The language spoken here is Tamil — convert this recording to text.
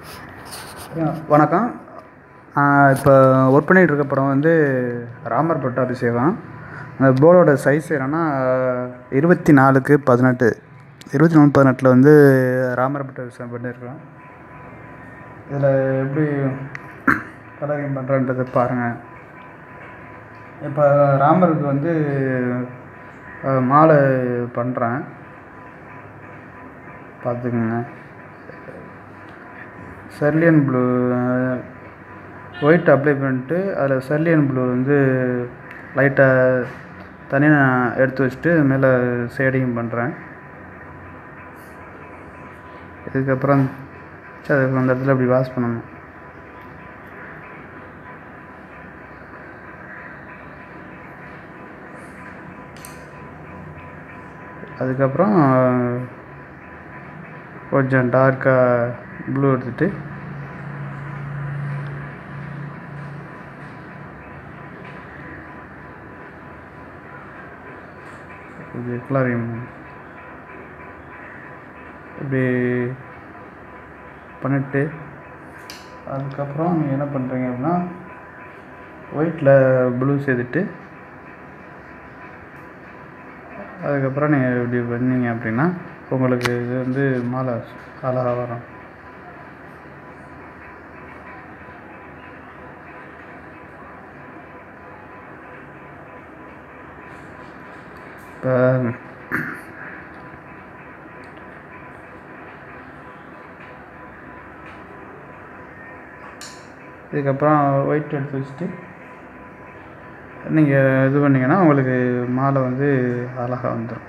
வணக்கம் இப்போ ஒர்க் பண்ணிகிட்டு இருக்க படம் வந்து ராமர் பட்டாபிஷேகம் அந்த போர்டோட சைஸ் என்னென்னா இருபத்தி நாலுக்கு பதினெட்டு இருபத்தி நாலு பதினெட்டில் வந்து ராமர் பட்டாபிஷேகம் பண்ணியிருக்கோம் இதில் எப்படி கலரிங் பண்ணுறன்றதை பாருங்கள் இப்போ ராமருக்கு வந்து அஹ், மாலை பண்ணுறேன் பார்த்துக்குங்க செர்லியன் ப்ளூ ஒயிட் அப்ளை பண்ணிட்டு அதில் செர்லியன் ப்ளூ வந்து லைட்டாக தனியாக நான் எடுத்து வச்சுட்டு மேலே ஷேடிங் பண்ணுறேன் இதுக்கப்புறம் சரி அதுக்கு அந்த இடத்துல இப்படி வாஷ் பண்ணணும் அதுக்கப்புறம் கொஞ்சம் டார்க்காக ப்ளூ எடுத்துகிட்டு இது கலரிங் இப்படி பண்ணிட்டு அதுக்கப்புறம் நீங்கள் என்ன பண்ணுறீங்க அப்படின்னா ஒயிட்டில் ப்ளூ சேர்த்துட்டு அதுக்கப்புறம் நீங்கள் இப்படி பண்ணீங்க அப்படின்னா உங்களுக்கு இது வந்து மாலை அழகாக வரும் இப்போ இதுக்கப்புறம் ஒயிட் எடுத்து வச்சுட்டு நீங்கள் இது பண்ணிங்கன்னா உங்களுக்கு மாலை வந்து அழகாக வந்துடும்